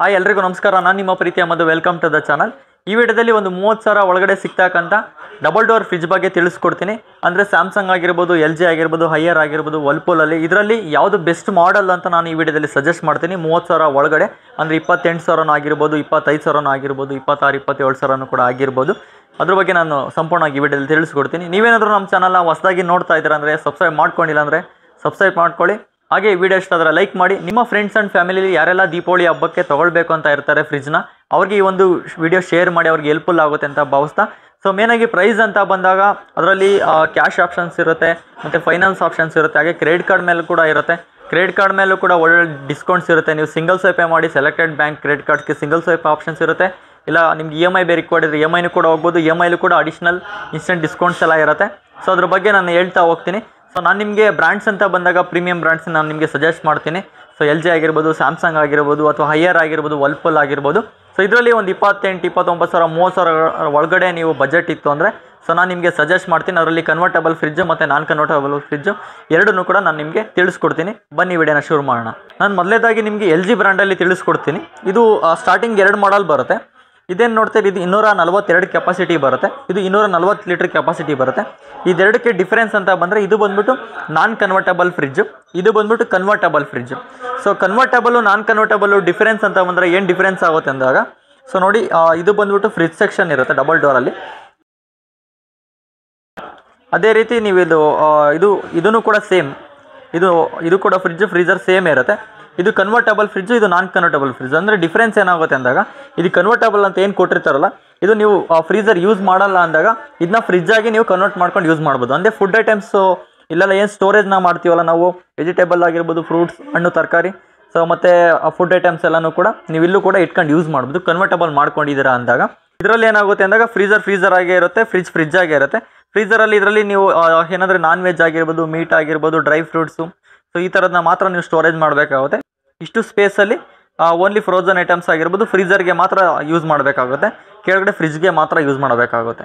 hi ಎಲ್ರಿಗೂ ನಮಸ್ಕಾರ ನಾನು ನಿಮ್ಮ ಪ್ರೀತಿಯ ಮತ್ತು ವೆಲ್ಕಮ್ ಟು ದ ಚಾನಲ್ ಈ ವಿಡಿಯೋದಲ್ಲಿ ಒಂದು ಮೂವತ್ತು ಸಾವಿರ ಒಳಗಡೆ ಸಿಗ್ತಕ್ಕಂಥ ಡಬಲ್ ಡೋರ್ ಫ್ರಿಜ್ ಬಗ್ಗೆ ತಿಳಿಸ್ಕೊಡ್ತೀನಿ ಅಂದರೆ ಸ್ಯಾಮ್ಸಂಗ್ ಆಗಿರ್ಬೋದು ಎಲ್ ಜಿ ಆಗಿರ್ಬೋದು ಹೈಯರ್ ಆಗಿರ್ಬೋದು ವರ್ಲ್ಪೂಲಲ್ಲಿ ಇದರಲ್ಲಿ ಯಾವುದು ಬೆಸ್ಟ್ ಮಾಡೆಲ್ ಅಂತ ನಾನು ಈ ವಿಡಿಯೋದಲ್ಲಿ ಸಜೆಸ್ಟ್ ಮಾಡ್ತೀನಿ ಮೂವತ್ತು ಸಾವಿರ ಒಳಗಡೆ ಅಂದರೆ ಇಪ್ಪತ್ತೆಂಟು ಸಾವಿರನೂ ಆಗಿರ್ಬೋದು ಇಪ್ಪತ್ತೈದು ಸಾವಿರನೂ ಆಗಿರ್ಬೋದು ಇಪ್ಪತ್ತಾರು ಇಪ್ಪತ್ತೇಳು ಸಾವಿರನೂ ಕೂಡ ಆಗಿರ್ಬೋದು ಅದ್ರ ಬಗ್ಗೆ ನಾನು ಸಂಪೂರ್ಣವಾಗಿ ಈ ವಿಡಿಯೋದಲ್ಲಿ ತಿಳಿಸ್ಕೊಡ್ತೀನಿ ನೀವೇನಾದರೂ ನಮ್ಮ ಚಾನಲ್ನ ಹೊಸದಾಗಿ ನೋಡ್ತಾ ಇದ್ದೀರಾ ಅಂದರೆ ಸಬ್ಸ್ಕ್ರೈಬ್ ಮಾಡ್ಕೊಂಡಿಲ್ಲ ಅಂದರೆ ಸಬ್ಸ್ಕ್ರೈಬ್ ಮಾಡ್ಕೊಳ್ಳಿ ಹಾಗೆ ಈ ವಿಡಿಯೋ ಇಷ್ಟ ಆದರೆ ಲೈಕ್ ಮಾಡಿ ನಿಮ್ಮ ಫ್ರೆಂಡ್ಸ್ ಆ್ಯಂಡ್ ಫ್ಯಾಮಿಲಿ ಯಾರೆಲ್ಲ ದೀಪಾವಳಿ ಹಬ್ಬಕ್ಕೆ ತೊಗೊಳ್ಬೇಕು ಅಂತ ಇರ್ತಾರೆ ಫ್ರಿಜ್ನ ಅವ್ರಿಗೆ ಈ ಒಂದು ವಿಡಿಯೋ ಶೇರ್ ಮಾಡಿ ಅವ್ರಿಗೆ ಹೆಲ್ಪ್ಫುಲ್ ಆಗುತ್ತೆ ಅಂತ ಭಾವಿಸ್ತಾ ಸೊ ಮೇನಾಗಿ ಪ್ರೈಸ್ ಅಂತ ಬಂದಾಗ ಅದರಲ್ಲಿ ಕ್ಯಾಶ್ ಆಪ್ಷನ್ಸ್ ಇರುತ್ತೆ ಮತ್ತು ಫೈನಾನ್ಸ್ ಆಪ್ಷನ್ಸ್ ಇರುತ್ತೆ ಹಾಗೆ ಕ್ರೆಡಿಟ್ ಕಾರ್ಡ್ ಮೇಲೂ ಕೂಡ ಇರುತ್ತೆ ಕ್ರೆಡಿಟ್ ಕಾರ್ಡ್ ಮೇಲೂ ಕೂಡ ಒಳ್ಳೆ ಡಿಸ್ಕೌಂಟ್ಸ್ ಇರುತ್ತೆ ನೀವು ಸಿಂಗಲ್ ಸ್ವೈಪೇ ಮಾಡಿ ಸೆಲೆಕ್ಟೆಡ್ ಬ್ಯಾಂಕ್ ಕ್ರೆಡಿಟ್ ಕಾರ್ಡ್ಸ್ಗೆ ಸಿಂಗಲ್ ಸ್ವೈಪ್ ಆಪ್ಷನ್ಸ್ ಇರುತ್ತೆ ಇಲ್ಲ ನಿಮ್ಗೆ ಇ ಎಮ್ ಐ ಬೇರೆ ಕೊಡಿದ್ರೆ ಇ ಎಮ್ ಐನೂ ಕೂಡ ಹೋಗ್ಬೋದು ಇ ಎಮ್ ಐಲೂ ಕೂಡ ಅಡಿಷ್ನಲ್ ಇನ್ಸ್ಟೆಂಟ್ ಡಿಸ್ಕೌಂಟ್ಸ್ ಎಲ್ಲ ಇರುತ್ತೆ ಸೊ ಅದ್ರ ಬಗ್ಗೆ ನಾನು ಹೇಳ್ತಾ ಹೋಗ್ತೀನಿ ಸೊ ನಾನು ನಿಮಗೆ ಬ್ರ್ಯಾಂಡ್ಸ್ ಅಂತ ಬಂದಾಗ ಪ್ರೀಮಿಯಂ ಬ್ರ್ಯಾಂಡ್ಸ್ ನಾನು ನಿಮಗೆ ಸಜೆಸ್ಟ್ ಮಾಡ್ತೀನಿ ಸೊ ಎಲ್ ಜಿ ಆಗಿರ್ಬೋದು ಸ್ಯಾಮ್ಸಂಗ್ ಆಗಿರ್ಬೋದು ಅಥವಾ ಹೈಯರ್ ಆಗಿರ್ಬೋದು ವರ್ಲ್ಪೂಲ್ ಆಗಿರ್ಬೋದು ಸೊ ಇದರಲ್ಲಿ ಒಂದು ಇಪ್ಪತ್ತೆಂಟು ಇಪ್ಪತ್ತೊಂಬತ್ತು ಸಾವಿರ ಮೂವತ್ತು ಸಾವಿರ ಒಳಗಡೆ ನೀವು ಬಜೆಟ್ ಇತ್ತು ಅಂದರೆ ಸೊ ನಾನು ನಿಮಗೆ ಸಜೆಸ್ಟ್ ಮಾಡ್ತೀನಿ ಅದರಲ್ಲಿ ಕನ್ವರ್ಟಬಲ್ ಫ್ರಿಜ್ಜು ಮತ್ತು ನಾನ್ ಕನ್ವರ್ಟಬಲ್ ಫ್ರಿಜ್ಜು ಎರಡನ್ನೂ ಕೂಡ ನಾನು ನಿಮಗೆ ತಿಳಿಸ್ಕೊಡ್ತೀನಿ ಬನ್ನಿ ವಿಡಿಯೋನ ಶುರು ಮಾಡೋಣ ನಾನು ಮೊದಲೇದಾಗಿ ನಿಮಗೆ ಎಲ್ ಜಿ ಬ್ರ್ಯಾಂಡಲ್ಲಿ ತಿಳಿಸ್ಕೊಡ್ತೀನಿ ಇದು ಸ್ಟಾರ್ಟಿಂಗ್ ಎರಡು ಮಾಡಲ್ ಬರುತ್ತೆ ಇದೇನು ನೋಡ್ತೀರಿ ಇದು ಇನ್ನೂರ ನಲ್ವತ್ತೆರಡು ಕೆಪಾಸಿಟಿ ಬರುತ್ತೆ ಇದು ಇನ್ನೂರ ನಲ್ವತ್ತು ಲೀಟ್ರ್ ಕೆಪಾಸಿಟಿ ಬರುತ್ತೆ ಇದೆರಡಕ್ಕೆ ಡಿಫ್ರೆನ್ಸ್ ಅಂತ ಬಂದರೆ ಇದು ಬಂದ್ಬಿಟ್ಟು ನಾನ್ ಕನ್ವರ್ಟಬಲ್ ಫ್ರಿಜ್ಜು ಇದು ಬಂದ್ಬಿಟ್ಟು convertible fridge so convertible non convertible difference ಅಂತ ಬಂದರೆ ಏನು ಡಿಫ್ರೆನ್ಸ್ ಆಗುತ್ತೆ ಅಂದಾಗ ಸೊ ನೋಡಿ ಆ, ಇದು ಬಂದ್ಬಿಟ್ಟು ಫ್ರಿಜ್ ಸೆಕ್ಷನ್ ಇರುತ್ತೆ ಡಬಲ್ ಡೋರಲ್ಲಿ ಅದೇ ರೀತಿ ನೀವು ಇದು ಆ, ಇದು ಇದನ್ನು ಕೂಡ ಸೇಮ್ ಇದು ಇದು ಕೂಡ ಫ್ರಿಜ್ ಫ್ರೀಜರ್ ಸೇಮ್ ಇರುತ್ತೆ ಇದು ಕನ್ವರ್ಟಬಲ್ ಫ್ರಿಜ್ ಇದು ನಾನ್ ಕನ್ವರ್ಟಬಲ್ ಫ್ರಿಜ್ ಅಂದರೆ ಡಿಫ್ರೆನ್ಸ್ ಏನಾಗುತ್ತೆ ಅಂದಾಗ ಇದು ಕನ್ವರ್ಟಬಲ್ ಅಂತ ಏನು ಕೊಟ್ಟಿರ್ತಾರಲ್ಲ ಇದು ನೀವು ಫ್ರೀಜರ್ ಯೂಸ್ ಮಾಡಲ್ಲ ಅಂದಾಗ ಇದನ್ನ ಫ್ರಿಜ್ ಆಗಿ ನೀವು ಕನ್ವರ್ಟ್ ಮಾಡ್ಕೊಂಡು ಯೂಸ್ ಮಾಡ್ಬೋದು ಅಂದರೆ ಫುಡ್ ಐಟಮ್ಸು ಇಲ್ಲೆಲ್ಲ ಏನು ಸ್ಟೋರೇಜ್ನ ಮಾಡ್ತೀವಲ್ಲ ನಾವು ವೆಜಿಟೇಬಲ್ ಆಗಿರ್ಬೋದು ಫ್ರೂಟ್ಸ್ ಹಣ್ಣು ತರಕಾರಿ ಸೊ ಮತ್ತು ಫುಡ್ ಐಟಮ್ಸ್ ಎಲ್ಲನೂ ಕೂಡ ನೀವು ಇಲ್ಲೂ ಕೂಡ ಇಟ್ಕೊಂಡು ಯೂಸ್ ಮಾಡ್ಬೋದು ಕನ್ವರ್ಟಬಲ್ ಮಾಡ್ಕೊಂಡಿದ್ದೀರಾ ಅಂದಾಗ ಇದರಲ್ಲಿ ಏನಾಗುತ್ತೆ ಅಂದಾಗ ಫ್ರೀಜರ್ ಫ್ರೀಜರ್ ಆಗೇ ಇರುತ್ತೆ ಫ್ರಿಜ್ ಫ್ರಿಜ್ ಆಗೇ ಇರುತ್ತೆ ಫ್ರೀಜರಲ್ಲಿ ಇದರಲ್ಲಿ ನೀವು ಆ, ಏನಂದ್ರೆ ನಾನ್ ವೆಜ್ ಆಗಿರ್ಬೋದು ಮೀಟ್ ಆಗಿರ್ಬೋದು ಡ್ರೈ ಫ್ರೂಟ್ಸು ಸೊ ಈ ಥರದನ್ನ ಮಾತ್ರ ನೀವು ಸ್ಟೋರೇಜ್ ಮಾಡಬೇಕಾಗುತ್ತೆ ಇಷ್ಟು ಸ್ಪೇಸಲ್ಲಿ ಓನ್ಲಿ ಫ್ರೋಝನ್ ಐಟಮ್ಸ್ ಆಗಿರ್ಬೋದು ಫ್ರೀಜರ್ಗೆ ಮಾತ್ರ ಯೂಸ್ ಮಾಡಬೇಕಾಗುತ್ತೆ ಕೆಳಗಡೆ ಫ್ರಿಜ್ಗೆ ಮಾತ್ರ ಯೂಸ್ ಮಾಡಬೇಕಾಗುತ್ತೆ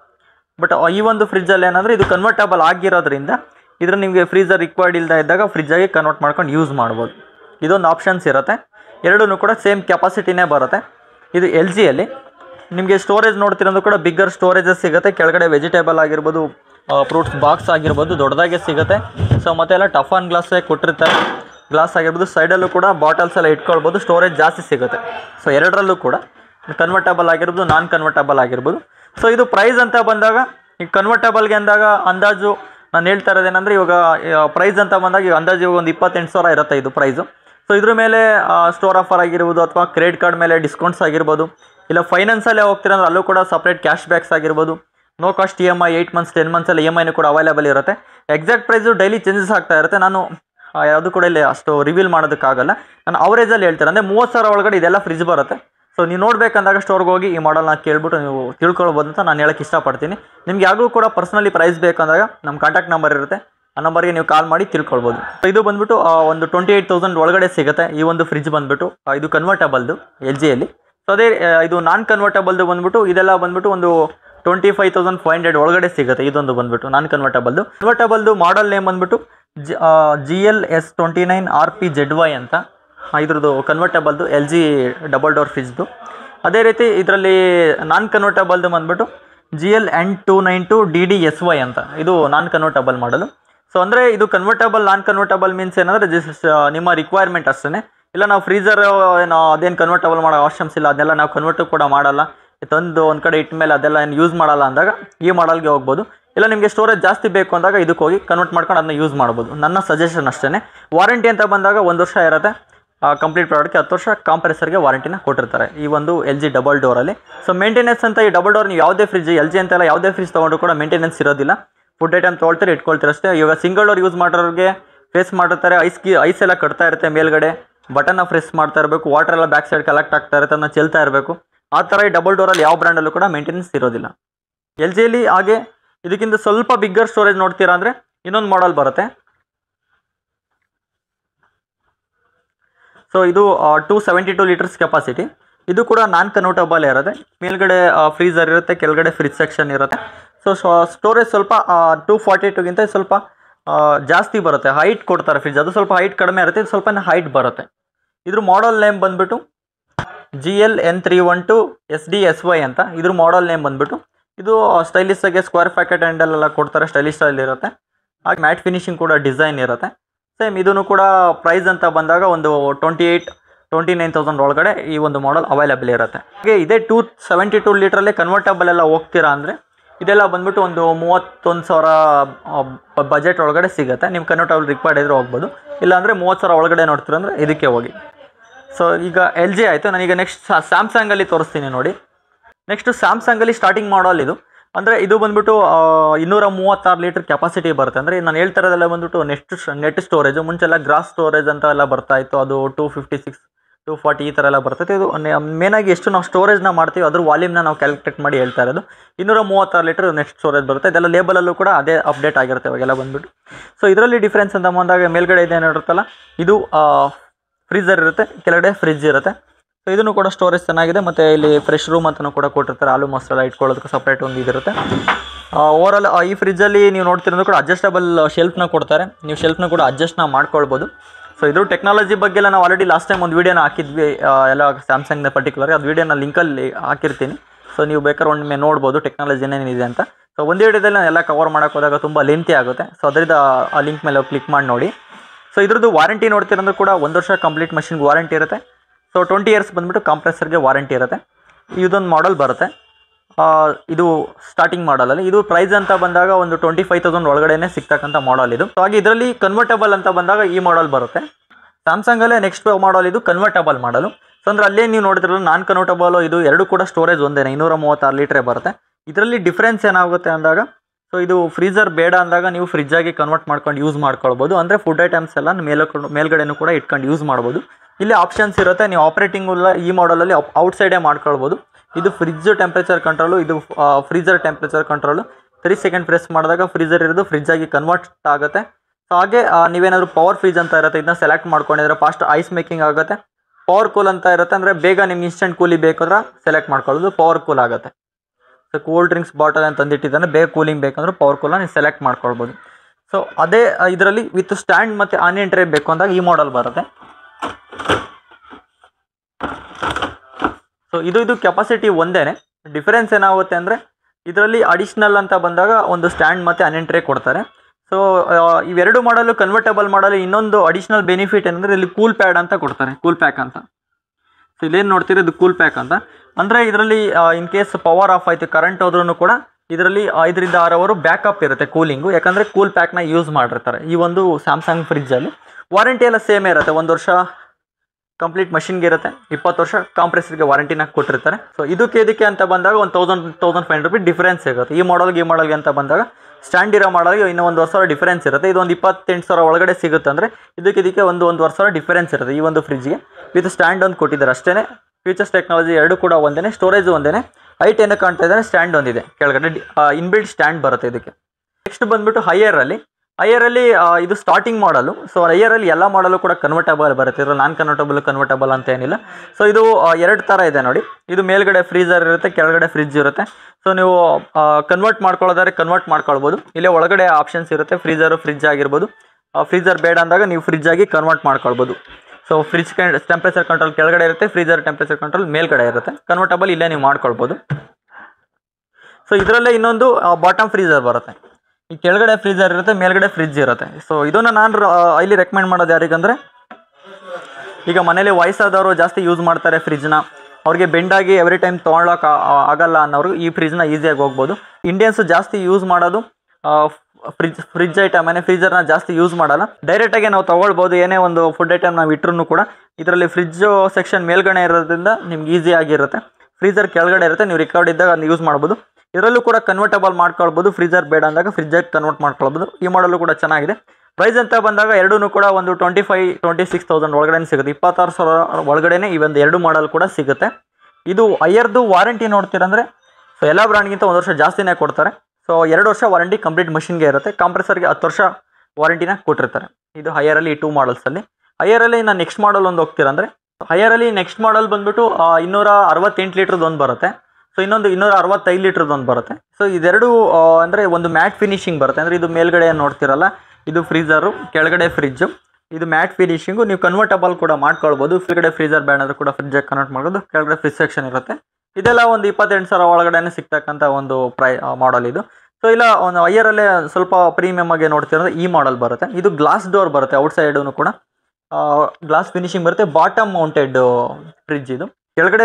ಬಟ್ ಈ ಒಂದು ಫ್ರಿಜ್ಜಲ್ಲಿ ಏನಂದರೆ ಇದು ಕನ್ವರ್ಟಬಲ್ ಆಗಿರೋದ್ರಿಂದ ಇದ್ರ ನಿಮಗೆ ಫ್ರೀಜರ್ ರಿಕ್ವೈರ್ಡ್ ಇಲ್ಲದೆ ಇದ್ದಾಗ ಫ್ರಿಜ್ಜಾಗಿ ಕನ್ವರ್ಟ್ ಮಾಡ್ಕೊಂಡು ಯೂಸ್ ಮಾಡ್ಬೋದು ಇದೊಂದು ಆಪ್ಷನ್ಸ್ ಇರುತ್ತೆ ಎರಡೂ ಕೂಡ ಸೇಮ್ ಕೆಪಾಸಿಟಿನೇ ಬರುತ್ತೆ ಇದು ಎಲ್ ಜಿಯಲ್ಲಿ ನಿಮಗೆ ಸ್ಟೋರೇಜ್ ನೋಡ್ತಿರೋದು ಕೂಡ ಬಿಗ್ಗರ್ ಸ್ಟೋರೇಜಸ್ ಸಿಗುತ್ತೆ ಕೆಳಗಡೆ ವೆಜಿಟೇಬಲ್ ಆಗಿರ್ಬೋದು ಫ್ರೂಟ್ಸ್ ಬಾಕ್ಸ್ ಆಗಿರ್ಬೋದು ದೊಡ್ಡದಾಗೆ ಸಿಗುತ್ತೆ ಸೊ ಮತ್ತೆಲ್ಲ ಟಫನ್ ಗ್ಲಾಸೇ ಕೊಟ್ಟಿರ್ತಾರೆ ಗ್ಲಾಸ್ ಆಗಿರ್ಬೋದು ಸೈಡಲ್ಲೂ ಕೂಡ ಬಾಟಲ್ಸ್ ಎಲ್ಲ ಇಟ್ಕೊಳ್ಬೋದು ಸ್ಟೋರೇಜ್ ಜಾಸ್ತಿ ಸಿಗುತ್ತೆ ಸೊ ಎರಡರಲ್ಲೂ ಕೂಡ ಕನ್ವರ್ಟಬಲ್ ಆಗಿರ್ಬೋದು ನಾನ್ ಕನ್ವರ್ಟಬಲ್ ಆಗಿರ್ಬೋದು ಸೊ ಇದು ಪ್ರೈಸ್ ಅಂತ ಬಂದಾಗ ಈ ಕನ್ವರ್ಟಬಲ್ಗೆ ಅಂದಾಗ ಅಂದಾಜು ನಾನು ಹೇಳ್ತಾ ಇರೋದೇನೆಂದರೆ ಇವಾಗ ಪ್ರೈಸ್ ಅಂತ ಬಂದಾಗ ಈಗ ಅಂದಾಜು ಇವಾಗ ಒಂದು ಇಪ್ಪತ್ತೆಂಟು ಸಾವಿರ ಇರುತ್ತೆ ಇದು ಪ್ರೈಸು ಸೊ ಇದ್ರ ಮೇಲೆ ಸ್ಟೋರ್ ಆಫರ್ ಆಗಿರ್ಬೋದು ಅಥವಾ ಕ್ರೆಡಿಟ್ ಕಾರ್ಡ್ ಮೇಲೆ ಡಿಸ್ಕೌಂಟ್ಸ್ ಆಗಿರ್ಬೋದು ಇಲ್ಲ ಫೈನಾನ್ಸಲ್ಲೇ ಹೋಗ್ತೀರ ಅಂದ್ರೆ ಅಲ್ಲೂ ಕೂಡ ಸಪ್ರೇಟ್ ಕ್ಯಾಶ್ ಬ್ಯಾಕ್ಸ್ ಆಗಿರ್ಬೋದು no cost E M I eight months ten ಮಂತ್ಸಲ್ಲಿ ಇ ಎಮ್ ಐನೂ ಕೂಡ ಅವೈಲೇಬಲ್ ಇರುತ್ತೆ ಎಕ್ಸಾಕ್ಟ್ ಪ್ರೈಸು ಡೈಲಿ ಚೇಂಜಸ್ ಆಗ್ತಾ ಇರುತ್ತೆ ನಾನು ಆ, ಯಾವುದು ಕೂಡ ಇಲ್ಲಿ ಅಷ್ಟು ರಿವೀಲ್ ಮಾಡೋದಕ್ಕಾಗಲ್ಲ ನಾನು ಅವರೇಜಲ್ಲಿ ಹೇಳ್ತಾರೆ ಅಂದರೆ ಮೂವತ್ತು ಸಾವಿರ ಒಳಗಡೆ ಇದೆಲ್ಲ ಫ್ರಿಜ್ ಬರುತ್ತೆ ಸೊ ನೀವು ನೋಡ್ಬೇಕಂದಾಗ ಸ್ಟೋರ್ಗೆ ಹೋಗಿ ಈ ಮಾಡಲ್ನ ಕೇಳ್ಬಿಟ್ಟು ನೀವು ತಿಳ್ಕೊಳ್ಬೋದು ಅಂತ ನಾನು ಹೇಳಕ್ಕೆ ಇಷ್ಟಪಡ್ತೀನಿ ನಿಮ್ಗೆ ಯಾವಾಗಲೂ ಕೂಡ ಪರ್ಸನಲಿ ಪ್ರೈಸ್ ಬೇಕಂದಾಗ ನಮ್ಮ ಕಾಂಟ್ಯಾಕ್ಟ್ ನಂಬರ್ ಇರುತ್ತೆ ಆ ನಂಬರ್ಗೆ ನೀವು ಕಾಲ್ ಮಾಡಿ ತಿಳ್ಕೊಳ್ಬೋದು So, ಇದು ಬಂದ್ಬಿಟ್ಟು ಆ, ಒಂದು ಟ್ವೆಂಟಿ ಏಯ್ಟ್ ತೌಸಂಡ್ ಒಳಗಡೆ ಸಿಗುತ್ತೆ ಈ ಒಂದು ಫ್ರಿಜ್ ಬಂದ್ಬಿಟ್ಟು ಆ, ಇದು ಕನ್ವರ್ಟಬಲ್ದು ಎಲ್ ಜಿಯಲ್ಲಿ ಸೊ ಅದೇ ಆ, ಇದು ನಾನ್ ಕನ್ವರ್ಟಬಲ್ದು ಬಂದ್ಬಿಟ್ಟು ಇದೆಲ್ಲ ಬಂದ್ಬಿಟ್ಟು ಒಂದು twenty five thousand five hundred ಒಳಗಡೆ ಸಿಗುತ್ತೆ ಇದೊಂದು ಬಂದ್ಬಿಟ್ಟು ನಾನ್ ಕನ್ವರ್ಟಬಲ್ದು ಕನ್ವರ್ಟಬಲ್ದು ಮಾಡಲ್ ನೇಮ್ ಬಂದ್ಬಿಟ್ಟು G L S twenty nine R P Z Y ಅಂತ ಆ, ಇದ್ರದ್ದು ಕನ್ವರ್ಟಬಲ್ದು ಎಲ್ ಜಿ ಡಬಲ್ ಡೋರ್ ಫ್ರಿಜ್ದು ಅದೇ ರೀತಿ ಇದರಲ್ಲಿ ನಾನ್ ಕನ್ವರ್ಟಬಲ್ದು ಬಂದ್ಬಿಟ್ಟು G L N two nine two D D S Y ಅಂತ ಇದು ನಾನ್ ಕನ್ವರ್ಟಬಲ್ ಮಾಡಲು ಸೊ ಅಂದರೆ ಇದು ಕನ್ವರ್ಟಬಲ್ ನಾನ್ ಕನ್ವರ್ಟಬಲ್ ಮೀನ್ಸ್ ಏನಂದರೆ ಜಸ್ಟ್ ನಿಮ್ಮ ರಿಕ್ವೈರ್ಮೆಂಟ್ ಅಷ್ಟೇ ಇಲ್ಲ ನಾವು ಫ್ರೀಸರ್ ಏನೋ ಅದೇನು ಕನ್ವರ್ಟಬಲ್ ಮಾಡೋ ಆಪ್ಷನ್ಸ್ ಇಲ್ಲ ಅದೆಲ್ಲ ನಾವು ಕನ್ವರ್ಟು ಕೂಡ ಮಾಡಲ್ಲ ತಂದು ಒಂದು ಕಡೆ ಇಟ್ಟ ಮೇಲೆ ಅದೆಲ್ಲ ಏನು ಯೂಸ್ ಮಾಡಲ್ಲ ಅಂದಾಗ ಈ ಮಾಡಲ್ಗೆ ಹೋಗ್ಬೋದು ಇಲ್ಲ ನಿಮಗೆ ಸ್ಟೋರೇಜ್ ಜಾಸ್ತಿ ಬೇಕು ಅಂದಾಗ ಇದಕ್ಕೆ ಹೋಗಿ ಕನ್ವರ್ಟ್ ಮಾಡ್ಕೊಂಡು ಅದನ್ನ ಯೂಸ್ ಮಾಡ್ಬೋದು ನನ್ನ ಸಜೆಷನ್ ಅಷ್ಟೇ ವಾರಂಟಿ ಅಂತ ಬಂದಾಗ ಒಂದು ವರ್ಷ ಇರುತ್ತೆ ಕಂಪ್ಲೀಟ್ ಪ್ರಾಡಕ್ಟ್ಗೆ ಹತ್ತು ವರ್ಷ ಕಾಂಪ್ರೆಸರ್ಗೆ ವಾರಂಟಿನ ಕೊಟ್ಟಿರ್ತಾರೆ ಈ ಒಂದು ಎಲ್ ಜಿ ಡಬಲ್ ಡೋರಲ್ಲಿ ಸೊ ಮೇಂಟೆನೆನ್ಸ್ ಅಂತ ಈ ಡಬಲ್ ಡೋರ್ ನೀವು ಯಾವುದೇ ಫ್ರಿಜ್ ಎಲ್ ಜಿ ಅಂತೆಲ್ಲ ಯಾವುದೇ ಫ್ರಿಜ್ ತೊಗೊಂಡ್ರು ಕೂಡ ಮೇಂಟೆನೆನ್ಸ್ ಇರೋದಿಲ್ಲ ಫುಡ್ ಐಟಮ್ ತೊಗೊಳ್ತಾರೆ ಇಟ್ಕೊಳ್ತಾರೆ ಅಷ್ಟೇ ಇವಾಗ ಸಿಂಗಲ್ ಡೋರ್ ಯೂಸ್ ಮಾಡೋರಿಗೆ ಫೇಸ್ ಮಾಡಿರ್ತಾರೆ ಐಸ್ ಕಿ ಐಸ್ ಎಲ್ಲ ಕಟ್ತಾ ಇರುತ್ತೆ ಮೇಲ್ಗಡೆ ಬಟನ್ನ ಪ್ರೆಸ್ ಮಾಡ್ತಾ ಇರಬೇಕು ವಾಟರ್ ಎಲ್ಲ ಬ್ಯಾಕ್ ಸೈಡ್ ಕಲೆಕ್ಟ್ ಆಗ್ತಾ ಇರುತ್ತೆ ಅದನ್ನ ಚೆಲ್ತಾ ಇರಬೇಕು ಆ ಥರ ಈ ಡಬಲ್ ಡೋರಲ್ಲಿ ಯಾವ ಬ್ರ್ಯಾಂಡಲ್ಲೂ ಕೂಡ ಮೇಂಟೆನೆನ್ಸ್ ಇರೋದಿಲ್ಲ ಎಲ್ ಜಿಯಲ್ಲಿ ಹಾಗೆ ಇದಕ್ಕಿಂತ ಸ್ವಲ್ಪ ಬಿಗ್ಗರ್ ಸ್ಟೋರೇಜ್ ನೋಡ್ತೀರಾ ಅಂದರೆ ಇನ್ನೊಂದು ಮಾಡಲ್ ಬರುತ್ತೆ ಸೊ ಇದು two seventy two litres capacity ಇದು ಕೂಡ ನಾನ್ ಕನ್ವರ್ಟಬಲ್ ಇರುತ್ತೆ ಮೇಲ್ಗಡೆ ಫ್ರೀಸರ್ ಇರುತ್ತೆ ಕೆಳಗಡೆ ಫ್ರಿಜ್ ಸೆಕ್ಷನ್ ಇರುತ್ತೆ ಸೊ ಸ್ಟೋರೇಜ್ ಸ್ವಲ್ಪ ಟೂ ಫಾರ್ಟಿ ಟುಗಿಂತ ಸ್ವಲ್ಪ ಆ, ಜಾಸ್ತಿ ಬರುತ್ತೆ ಹೈಟ್ ಕೊಡ್ತಾರೆ ಫ್ರಿಜ್ ಅದು ಸ್ವಲ್ಪ ಹೈಟ್ ಕಡಿಮೆ ಇರುತ್ತೆ ಇದು ಸ್ವಲ್ಪ ಹೈಟ್ ಬರುತ್ತೆ ಇದ್ರ ಮಾಡಲ್ ನೇಮ್ ಬಂದ್ಬಿಟ್ಟು G L N three one two S D S Y ಅಂತ ಇದ್ರ ಮಾಡಲ್ ನೇಮ್ ಬಂದ್ಬಿಟ್ಟು ಇದು ಸ್ಟೈಲಿಶ್ ಆಗಿ ಸ್ಕ್ವೇರ್ ಪ್ಯಾಕೆಟ್ ಹ್ಯಾಂಡಲ್ ಎಲ್ಲ ಕೊಡ್ತಾರೆ ಸ್ಟೈಲಿಶ್ ಸ್ಟೈಲ್ ಇರುತ್ತೆ ಹಾಗೆ ಮ್ಯಾಟ್ ಫಿನಿಶಿಂಗ್ ಕೂಡ ಡಿಸೈನ್ ಇರುತ್ತೆ ಸೇಮ್ ಇದನ್ನು ಕೂಡ ಪ್ರೈಸ್ ಅಂತ ಬಂದಾಗ ಒಂದು twenty eight twenty nine thousand ಒಳಗಡೆ ಈ ಒಂದು ಮಾಡಲ್ ಅವೈಲೇಬಲ್ ಇರುತ್ತೆ ಹಾಗೆ ಇದೇ ಟೂ ಸೆವೆಂಟಿ ಟೂ ಲೀಟ್ರಲ್ಲೇ ಕನ್ವರ್ಟಬಲ್ ಎಲ್ಲ ಹೋಗ್ತೀರಾ ಅಂದರೆ ಇದೆಲ್ಲ ಬಂದ್ಬಿಟ್ಟು ಒಂದು ಮೂವತ್ತೊಂದು ಸಾವಿರ ಬಜೆಟ್ ಒಳಗಡೆ ಸಿಗುತ್ತೆ ನೀವು ಕನ್ವರ್ಟಬಲ್ ರಿಕ್ವೈರ್ಡ್ ಇದ್ರೆ ಹೋಗ್ಬೋದು ಇಲ್ಲಾಂದರೆ ಮೂವತ್ತು ಸಾವಿರ ಒಳಗಡೆ ನೋಡ್ತೀರ ಅಂದರೆ ಇದಕ್ಕೆ ಹೋಗಿ ಸೊ ಈಗ ಎಲ್ ಜಿ ಆಯಿತು ನಾನೀಗ ನೆಕ್ಸ್ಟ್ ಸ್ಯಾಮ್ಸಂಗಲ್ಲಿ ತೋರಿಸ್ತೀನಿ ನೋಡಿ ನೆಕ್ಸ್ಟ್ ಸ್ಯಾಮ್ಸಂಗಲ್ಲಿ ಸ್ಟಾರ್ಟಿಂಗ್ ಮಾಡಲ್ ಇದು ಅಂದರೆ ಇದು ಬಂದ್ಬಿಟ್ಟು ಆ, ಇನ್ನೂರ ಮೂವತ್ತಾರು ಲೀಟರ್ ಕೆಪಾಸಿಟಿ ಬರುತ್ತೆ ಅಂದರೆ ನಾನು ಹೇಳ್ತಾ ಇರೋದೆಲ್ಲ ಬಂದ್ಬಿಟ್ಟು ನೆಕ್ಸ್ಟ್ ನೆಟ್ ಸ್ಟೋರೇಜ್ ಮುಂಚೆಲ್ಲ ಗ್ರಾಸ್ ಸ್ಟೋರೇಜ್ ಅಂತ ಎಲ್ಲ ಬರ್ತಾ ಇತ್ತು ಅದು two fifty six two forty ಈ ಥರ ಎಲ್ಲ ಬರ್ತೈತೆ ಇದು ಮೇನಾಗಿ ಎಷ್ಟು ನಾವು ಸ್ಟೋರೇಜ್ನ ಮಾಡ್ತೀವಿ ಅದ್ರ ವಾಲ್ಯೂಮ್ನ ನಾವು ಕ್ಯಾಲ್ಕುಲೇಟ್ ಮಾಡಿ ಹೇಳ್ತಾ ಇರೋದು ಇನ್ನೂರ ಮೂವತ್ತಾರು ಲೀಟರ್ ನೆಕ್ಸ್ಟ್ ಸ್ಟೋರೇಜ್ ಬರುತ್ತೆ ಇದೆಲ್ಲ ಲೇಬಲಲ್ಲೂ ಕೂಡ ಅದೇ ಅಪ್ಡೇಟ್ ಆಗಿರುತ್ತೆ ಇವಾಗೆಲ್ಲ ಬಂದ್ಬಿಟ್ಟು ಸೊ ಇದರಲ್ಲಿ ಡಿಫ್ರೆನ್ಸ್ ಅಂತ ಬಂದಾಗ ಮೇಲ್ಗಡೆ ಇದೇನು ಇರುತ್ತಲ್ಲ ಇದು ಫ್ರೀಸರ್ ಇರುತ್ತೆ ಕೆಳಗಡೆ ಫ್ರಿಜ್ ಇರುತ್ತೆ ಸೊ ಇದನ್ನು ಕೂಡ ಸ್ಟೋರೇಜ್ ಚೆನ್ನಾಗಿದೆ ಮತ್ತು ಇಲ್ಲಿ ಫ್ರೆಶ್ ರೂಮ್ ಅಂತಲೂ ಕೂಡ ಕೊಟ್ಟಿರ್ತಾರೆ ಹಾಲು ಮೊಸರೆಲ್ಲ ಇಟ್ಕೊಳ್ಳೋದಕ್ಕೆ ಸಪ್ರೇಟ್ ಒಂದು ಇದಿರುತ್ತೆ ಓವರಾಲ್ ಈ ಫ್ರಿಜ್ಜಲ್ಲಿ ನೀವು ನೋಡ್ತಿರೋದು ಕೂಡ ಅಡ್ಜಸ್ಟಬಲ್ ಶೆಲ್ಫ್ನ ಕೊಡ್ತಾರೆ ನೀವು ಶೆಲ್ಫ್ನ ಕೂಡ ಅಡ್ಜಸ್ಟ್ನ ಮಾಡ್ಕೊಳ್ಬೋದು ಸೊ ಇದ್ರ ಟೆಕ್ನಾಲಜಿ ಬಗ್ಗೆ ಎಲ್ಲ ನಾವು ಆಲ್ರೆಡಿ ಲಾಸ್ಟ್ ಟೈಮ್ ಒಂದು ವೀಡಿಯೋನ ಹಾಕಿದ್ವಿ ಆ, ಎಲ್ಲ ಸ್ಯಾಮ್ಸಂಗ್ನ ಪರ್ಟಿಕ್ಯುಲರ್ ಅದು ವೀಡಿಯೋನ ಲಿಂಕಲ್ಲಿ ಹಾಕಿರ್ತೀನಿ ಸೊ ನೀವು ಬೇಕಾದ್ರೆ ಒಮ್ಮೆ ನೋಡ್ಬೋದು ಟೆಕ್ನಾಲಜಿ ಏನೇನಿದೆ ಅಂತ ಸೊ ಒಂದು ವಿಡಿಯೋದಲ್ಲಿ ನಾನು ಎಲ್ಲ ಕವರ್ ಮಾಡೋಕೆ ಹೋದಾಗ ತುಂಬ ಲೆಂತಿ ಆಗುತ್ತೆ ಸೊ ಅದರಿಂದ ಆ ಲಿಂಕ್ ಮೇಲೆ ಕ್ಲಿಕ್ ಮಾಡಿ ನೋಡಿ ಸೊ ಇದ್ರದ್ದು ವಾರಂಟಿ ನೋಡ್ತೀರಂದ್ರೆ ಕೂಡ ಒಂದು ವರ್ಷ ಕಂಪ್ಲೀಟ್ ಮಷಿನ್ಗೆ ವಾರಂಟಿ ಇರುತ್ತೆ ಸೊ ಟ್ವೆಂಟಿ ಇಯರ್ಸ್ ಬಂದ್ಬಿಟ್ಟು ಕಾಂಪ್ರೆಸರ್ಗೆ ವಾರಂಟಿ ಇರುತ್ತೆ ಇದೊಂದು ಮಾಡಲ್ ಬರುತ್ತೆ ಆ, ಇದು ಸ್ಟಾರ್ಟಿಂಗ್ ಮಾಡಲಲ್ಲಿ ಇದು ಪ್ರೈಸ್ ಅಂತ ಬಂದಾಗ ಒಂದು ಟ್ವೆಂಟಿ ಫೈವ್ ತೌಸಂಡ್ ಒಳಗಡೆನೆ ಸಿಗ್ತಕ್ಕಂಥ ಮಾಡಲ್ ಇದು ಸೊ ಹಾಗೆ ಇದರಲ್ಲಿ ಕನ್ವರ್ಟಬಲ್ ಅಂತ ಬಂದಾಗ ಈ ಮಾಡಲ್ ಬರುತ್ತೆ ಸ್ಯಾಮ್ಸಂಗಲ್ಲೇ ನೆಕ್ಸ್ಟ್ ಮಾಡಲ್ ಇದು ಕನ್ವರ್ಟಬಲ್ ಮಾಡಲು ಸೊ ಅಂದ್ರೆ ಅಲ್ಲೇ ನೀವು ನೋಡಿದ್ರಲ್ಲ ನಾನ್ ಕನ್ವರ್ಟಬಲ್ ಇದು ಎರಡು ಕೂಡ ಸ್ಟೋರೇಜ್ ಒಂದೇನೆ ಇನ್ನೂರ ಮೂವತ್ತಾರು ಲೀಟ್ರೇ ಬರುತ್ತೆ ಇದರಲ್ಲಿ ಡಿಫ್ರೆನ್ಸ್ ಏನಾಗುತ್ತೆ ಅಂದಾಗ ಸೊ ಇದು ಫ್ರೀಸರ್ ಬೇಡ ಅಂದಾಗ ನೀವು ಫ್ರಿಜ್ ಆಗಿ ಕನ್ವರ್ಟ್ ಮಾಡ್ಕೊಂಡು ಯೂಸ್ ಮಾಡ್ಕೊಳ್ಬೋದು ಅಂದರೆ ಫುಡ್ ಐಟಮ್ಸ್ ಎಲ್ಲ ಮೇಲ ಮೇಲ್ಗಡೆನೂ ಕೂಡ ಇಟ್ಕೊಂಡು ಯೂಸ್ ಮಾಡ್ಬೋದು ಇಲ್ಲಿ ಆಪ್ಷನ್ಸ್ ಇರುತ್ತೆ ನೀವು ಆಪ್ರೇಟಿಂಗ್ ಎಲ್ಲ ಈ ಮಾಡಲಲ್ಲಿ ಔಟ್ಸೈಡೇ ಮಾಡ್ಕೊಳ್ಬೋದು ಇದು ಫ್ರಿಜ್ ಟೆಂಪ್ರೇಚರ್ ಕಂಟ್ರೋಲು ಇದು freezer temperature control three second press ಮಾಡಿದಾಗ ಫ್ರೀಸರ್ ಇರೋದು ಫ್ರಿಜ್ ಆಗಿ ಕನ್ವರ್ಟ್ ಆಗುತ್ತೆ ಸೊ ಹಾಗೆ ಆ, ನೀವೇನಾದ್ರು ಪವರ್ ಫ್ರಿಜ್ ಅಂತ ಇರುತ್ತೆ ಇದನ್ನ ಸೆಲೆಕ್ಟ್ ಮಾಡ್ಕೊಂಡಿದ್ರೆ ಫಾಸ್ಟ್ ಐಸ್ ಮೇಕಿಂಗ್ ಆಗುತ್ತೆ ಪವರ್ ಕೂಲ್ ಅಂತ ಇರುತ್ತೆ ಅಂದರೆ ಬೇಗ ನಿಮ್ಗೆ ಇನ್ಸ್ಟೆಂಟ್ ಕೂಲಿ ಬೇಕಂದ್ರೆ ಸೆಲೆಕ್ಟ್ ಮಾಡ್ಕೊಳ್ಳೋದು ಪವರ್ ಕೂಲ್ ಆಗುತ್ತೆ ಸೊ ಕೂಲ್ ಡ್ರಿಂಕ್ಸ್ ಬಾಟಲ್ ಅಂತ ತಂದಿಟ್ಟಿದ್ದಾನೆ ಬೇಗ ಕೂಲಿಂಗ್ ಬೇಕಂದ್ರೆ ಪವರ್ ಕೂಲ್ನ ನೀವು ಸೆಲೆಕ್ಟ್ ಮಾಡ್ಕೊಳ್ಬೋದು ಸೊ ಅದೇ ಇದರಲ್ಲಿ ವಿತ್ ಸ್ಟ್ಯಾಂಡ್ ಮತ್ತು ಆನಿಯನ್ ಟ್ರೇ ಬೇಕು ಅಂದಾಗ ಈ ಮಾಡಲ್ ಬರುತ್ತೆ ಸೊ ಇದು ಇದು ಕೆಪಾಸಿಟಿ ಒಂದೇನೆ ಡಿಫರೆನ್ಸ್ ಏನಾಗುತ್ತೆ ಅಂದರೆ ಇದರಲ್ಲಿ ಅಡಿಷ್ನಲ್ ಅಂತ ಬಂದಾಗ ಒಂದು ಸ್ಟ್ಯಾಂಡ್ ಮತ್ತು ಅನಿಯನ್ ಟ್ರೇ ಕೊಡ್ತಾರೆ ಸೊ ಇವೆರಡು ಮಾಡಲು ಕನ್ವರ್ಟಬಲ್ ಮಾಡಲು ಇನ್ನೊಂದು ಅಡಿಷ್ನಲ್ ಬೆನಿಫಿಟ್ ಏನಂದರೆ ಇಲ್ಲಿ ಕೂಲ್ ಪ್ಯಾಡ್ ಅಂತ ಕೊಡ್ತಾರೆ ಕೂಲ್ ಪ್ಯಾಕ್ ಅಂತ ಸೊ ಇಲ್ಲೇನು ನೋಡ್ತೀರಿ ಇದು ಕೂಲ್ ಪ್ಯಾಕ್ ಅಂತ ಅಂದರೆ ಇದರಲ್ಲಿ ಇನ್ ಕೇಸ್ ಪವರ್ ಆಫ್ ಆಯಿತು ಕರೆಂಟ್ ಹೋದ್ರೂ ಕೂಡ ಇದರಲ್ಲಿ ಐದರಿಂದ ಆರು ಅವರು ಬ್ಯಾಕಪ್ ಇರುತ್ತೆ ಕೂಲಿಂಗು ಯಾಕಂದರೆ ಕೂಲ್ ಪ್ಯಾಕ್ನ ಯೂಸ್ ಮಾಡಿರ್ತಾರೆ ಈ ಒಂದು ಸ್ಯಾಮ್ಸಂಗ್ ಫ್ರಿಜ್ಜಲ್ಲಿ ವಾರಂಟಿ ಎಲ್ಲ ಸೇಮ್ ಇರುತ್ತೆ ಒಂದು ವರ್ಷ ಕಂಪ್ಲೀಟ್ ಮಷಿನ್ಗೆ ಇರುತ್ತೆ ಇಪ್ಪತ್ತು ವರ್ಷ ಕಾಂಪ್ರೆಸರ್ಗೆ ವಾರಂಟಿನ ಕೊಟ್ಟಿರ್ತಾರೆ ಸೊ ಇದಕ್ಕೆ ಇದಕ್ಕೆ ಅಂತ ಬಂದಾಗ ಒಂದು thousand thousand five hundred rupees difference ಸಿಗುತ್ತೆ ಈ ಮಾಡಲ್ಗೆ ಈ ಮಾಡಲ್ಗೆ ಅಂತ ಬಂದಾಗ ಸ್ಟ್ಯಾಂಡ್ ಇರೋ ಮಾಡಲ್ಗೆ ಇನ್ನೂ ಒಂದು ವರ್ಷ ಡಿಫರೆನ್ಸ್ ಇರುತ್ತೆ ಇದು ಒಂದು ಇಪ್ಪತ್ತೆಂಟು ಸಾವಿರ ಒಳಗಡೆ ಸಿಗುತ್ತೆ ಅಂದರೆ ಇದಕ್ಕೆ ಇದಕ್ಕೆ ಒಂದು ಒಂದು ವರ್ಷ ಡಿಫರೆನ್ಸ್ ಇರುತ್ತೆ ಈ ಒಂದು ಫ್ರಿಜ್ಗೆ ವಿತ್ ಸ್ಟ್ಯಾಂಡ್ ಒಂದು ಕೊಟ್ಟಿದ್ದಾರೆ ಅಷ್ಟೇ ಫೀಚರ್ಸ್ ಟೆಕ್ನಾಲಜಿ ಎರಡು ಕೂಡ ಒಂದೇ ಸ್ಟೋರೇಜ್ ಒಂದೇ ಹೈಟ್ ಏನಕ್ಕೆ ಕಾಣ್ತಾ ಇದ್ದಾರೆ ಸ್ಟ್ಯಾಂಡ್ ಒಂದಿದೆ ಕೆಳಗಡೆ ಇನ್ಬಿಲ್ಟ್ ಸ್ಟ್ಯಾಂಡ್ ಬರುತ್ತೆ ಇದಕ್ಕೆ ನೆಕ್ಸ್ಟ್ ಬಂದ್ಬಿಟ್ಟು ಹೈಯರಲ್ಲಿ ಹೈಯರಲ್ಲಿ ಇದು ಸ್ಟಾರ್ಟಿಂಗ್ ಮಾಡಲು ಸೊ ಹೈಯರಲ್ಲಿ ಎಲ್ಲ ಮಾಡಲು ಕೂಡ ಕನ್ವರ್ಟಬಲ್ ಬರುತ್ತೆ ಇದ್ರಲ್ಲಿ ನಾನ್ ಕನ್ವರ್ಟಬಲ್ ಕನ್ವರ್ಟಬಲ್ ಅಂತ ಏನಿಲ್ಲ ಸೊ ಇದು ಆ, ಎರಡು ಥರ ಇದೆ ನೋಡಿ ಇದು ಮೇಲ್ಗಡೆ ಫ್ರೀಸರ್ ಇರುತ್ತೆ ಕೆಳಗಡೆ ಫ್ರಿಜ್ ಇರುತ್ತೆ ಸೊ ನೀವು ಕನ್ವರ್ಟ್ ಮಾಡ್ಕೊಳ್ಳೋದಾದ್ರೆ ಕನ್ವರ್ಟ್ ಮಾಡ್ಕೊಳ್ಬೋದು ಇಲ್ಲೇ ಒಳಗಡೆ ಆಪ್ಷನ್ಸ್ ಇರುತ್ತೆ ಫ್ರೀಸರು ಫ್ರಿಜ್ ಆಗಿರ್ಬೋದು ಫ್ರೀಸರ್ ಬೇಡ ಅಂದಾಗ ನೀವು ಫ್ರಿಜ್ ಆಗಿ ಕನ್ವರ್ಟ್ ಮಾಡ್ಕೊಳ್ಬೋದು ಸೊ ಫ್ರಿಜ್ ಟೆಂಪ್ರೇಚರ್ ಕಂಟ್ರೋಲ್ ಕೆಳಗಡೆ ಇರುತ್ತೆ ಫ್ರೀಸರ್ ಟೆಂಪ್ರೇಚರ್ ಕಂಟ್ರೋಲ್ ಮೇಲ್ಗಡೆ ಇರುತ್ತೆ ಕನ್ವರ್ಟಬಲ್ ಇಲ್ಲೇ ನೀವು ಮಾಡ್ಕೊಳ್ಬೋದು ಸೊ ಇದರಲ್ಲೇ ಇನ್ನೊಂದು ಬಾಟಮ್ ಫ್ರೀಸರ್ ಬರುತ್ತೆ ಈ ಕೆಳಗಡೆ ಫ್ರೀಸರ್ ಇರುತ್ತೆ ಮೇಲ್ಗಡೆ ಫ್ರಿಜ್ ಇರುತ್ತೆ ಸೊ ಇದನ್ನು ನಾನು ಇಲ್ಲಿ ರೆಕಮೆಂಡ್ ಮಾಡೋದು ಯಾರಿಗಂದ್ರೆ ಈಗ ಮನೇಲಿ ವಯಸ್ಸಾದವರು ಜಾಸ್ತಿ ಯೂಸ್ ಮಾಡ್ತಾರೆ ಫ್ರಿಜ್ನ ಅವ್ರಿಗೆ ಬೆಂಡಾಗಿ ಎವ್ರಿ ಟೈಮ್ ತೊಗೊಳಕ್ಕೆ ಆಗಲ್ಲ ಅನ್ನೋರು ಈ ಫ್ರಿಜ್ನ ಈಸಿಯಾಗಿ ಹೋಗ್ಬೋದು ಇಂಡಿಯನ್ಸ್ ಜಾಸ್ತಿ ಯೂಸ್ ಮಾಡೋದು ಫ್ರಿಜ್ ಫ್ರಿಜ್ ಐಟಮ್ ಏನೇ ಫ್ರೀಜರ್ನ ಜಾಸ್ತಿ ಯೂಸ್ ಮಾಡಲ್ಲ ಡೈರೆಕ್ಟಾಗಿ ನಾವು ತೊಗೊಳ್ಬೋದು ಏನೇ ಒಂದು ಫುಡ್ ಐಟಮ್ ನಾವು ಇಟ್ಟರು ಕೂಡ ಇದರಲ್ಲಿ ಫ್ರಿಜ್ ಸೆಕ್ಷನ್ ಮೇಲ್ಗಡೆ ಇರೋದ್ರಿಂದ ನಿಮ್ಗೆ ಈಸಿ ಆಗಿರುತ್ತೆ ಫ್ರೀಜರ್ ಕೆಳಗಡೆ ಇರುತ್ತೆ ನೀವು ರಿಕಾರ್ಡ್ ಇದ್ದಾಗ ಅದನ್ನ ಯೂಸ್ ಮಾಡ್ಬೋದು ಇದರಲ್ಲೂ ಕೂಡ ಕನ್ವರ್ಟಬಲ್ ಮಾಡ್ಕೊಳ್ಬೋದು ಫ್ರೀಜರ್ ಬೇಡ ಅಂದಾಗ ಫ್ರಿಜ್ಜಾಗಿ ಕನ್ವರ್ಟ್ ಮಾಡ್ಕೊಳ್ಬೋದು ಈ ಮಾಡಲು ಕೂಡ ಚೆನ್ನಾಗಿದೆ ಪ್ರೈಸ್ ಅಂತ ಬಂದಾಗ ಎರಡೂ ಕೂಡ ಒಂದು twenty five twenty six thousand ಒಳಗಡೆ ಸಿಗುತ್ತೆ ಇಪ್ಪತ್ತಾರು ಸಾವಿರ ಒಳಗಡೆ ಈ ಒಂದು ಎರಡು ಮಾಡಲ್ ಕೂಡ ಸಿಗುತ್ತೆ ಇದು ಐಯರ್ದು ವಾರಂಟಿ ನೋಡ್ತೀರಂದ್ರೆ ಸೊ ಎಲ್ಲ ಬ್ರ್ಯಾಂಡ್ಗಿಂತ ಒಂದು ವರ್ಷ ಜಾಸ್ತಿನೇ ಕೊಡ್ತಾರೆ ಸೊ ಎರಡು ವರ್ಷ ವಾರಂಟಿ ಕಂಪ್ಲೀಟ್ ಮಷಿನ್ಗೆ ಇರುತ್ತೆ ಕಾಂಪ್ರೆಸರ್ಗೆ ಹತ್ತು ವರ್ಷ ವಾರಂಟಿನ ಕೊಟ್ಟಿರ್ತಾರೆ ಇದು ಹೈಯರಲ್ಲಿ ಈ ಟೂ ಮಾಡಲ್ಸಲ್ಲಿ ಹೈಯರಲ್ಲಿ ನಾನು ನೆಕ್ಸ್ಟ್ ಮಾಡಲ್ ಒಂದು ಹೋಗ್ತೀರಂದ್ರೆ ಹೈಯರಲ್ಲಿ ನೆಕ್ಸ್ಟ್ ಮಾಡಲ್ ಬಂದ್ಬಿಟ್ಟು ಆ, ಇನ್ನೂರ ಅರವತ್ತೆಂಟು ಲೀಟ್ರದ್ದು ಒಂದು ಬರುತ್ತೆ ಸೊ ಇನ್ನೊಂದು ಇನ್ನೂರ ಅರವತ್ತೈದು ಲೀಟ್ರದ್ದು ಒಂದು ಬರುತ್ತೆ ಸೊ ಇದೆರಡು ಆ, ಅಂದರೆ ಒಂದು ಮ್ಯಾಟ್ ಫಿನಿಶಿಂಗ್ ಬರುತ್ತೆ ಅಂದರೆ ಇದು ಮೇಲ್ಗಡೆ ನೋಡ್ತಿರಲ್ಲ ಇದು ಫ್ರೀಸರು ಕೆಳಗಡೆ ಫ್ರಿಜ್ಜು ಇದು ಮ್ಯಾಟ್ ಫಿನಿಶಿಂಗು ನೀವು ಕನ್ವರ್ಟಬಲ್ ಕೂಡ ಮಾಡ್ಕೊಳ್ಬೋದು ಕೆಳಗಡೆ ಫ್ರೀಸರ್ ಬ್ಯಾಂಡ್ ಆದ್ರೂ ಕೂಡ ಫ್ರಿಜ್ಜಾಗಿ ಕನ್ವರ್ಟ್ ಮಾಡೋದು ಕೆಳಗಡೆ ಫ್ರಿಜ್ ಸೆಕ್ಷನ್ ಇರುತ್ತೆ ಇದೆಲ್ಲ ಒಂದು ಇಪ್ಪತ್ತೆಂಟು ಸಾವಿರ ಒಳಗಡೆನೆ ಸಿಗ್ತಕ್ಕಂಥ ಒಂದು ಪ್ರೈ ಮಾಡಲ್ ಇದು ಸೊ ಇಲ್ಲ ಒಂದು ಅಯ್ಯರಲ್ಲೇ ಸ್ವಲ್ಪ ಪ್ರೀಮಿಯಮ್ ಆಗಿ ನೋಡ್ತಿರೋದ್ರೆ ಈ ಮಾಡಲ್ ಬರುತ್ತೆ ಇದು ಗ್ಲಾಸ್ ಡೋರ್ ಬರುತ್ತೆ ಔಟ್ ಸೈಡೂ ಕೂಡ ಗ್ಲಾಸ್ ಫಿನಿಶಿಂಗ್ ಬರುತ್ತೆ ಬಾಟಮ್ ಮೌಂಟೆಡ್ ಫ್ರಿಜ್ ಇದು ಕೆಳಗಡೆ